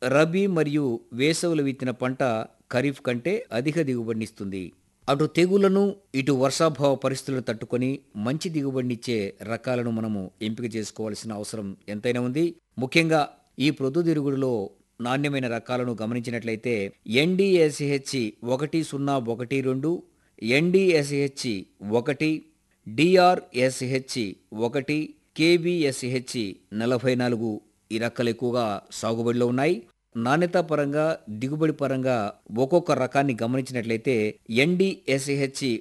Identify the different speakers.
Speaker 1: రబీ మరియు వేసవులు విత్తిన పంట ఖరీఫ్ కంటే అధిక దిగుబడినిస్తుంది అటు తెగుళ్లను ఇటు వర్షాభావ పరిస్థితులను తట్టుకొని మంచి దిగుబడినిచ్చే రకాలను మనము ఎంపిక చేసుకోవాల్సిన అవసరం ఎంతైనా ఉంది ముఖ్యంగా ఈ ప్రొద్దుతిరుగుడులో నాణ్యమైన రకాలను గమనించినట్లయితే ఎన్డిఎస్హెచ్ ఒకటి సున్నా ఒకటి రెండు ఎన్డిఎస్హెచ్ ఒకటి డిఆర్ఎస్హెచ్ ఒకటి కేబిఎస్హెచ్ నలభై నాలుగు ఈ రకాలు ఎక్కువగా సాగుబడిలో ఉన్నాయి నాణ్యత పరంగా దిగుబడి పరంగా ఒక్కొక్క రకాన్ని గమనించినట్లయితే ఎన్డిఎస్హెచ్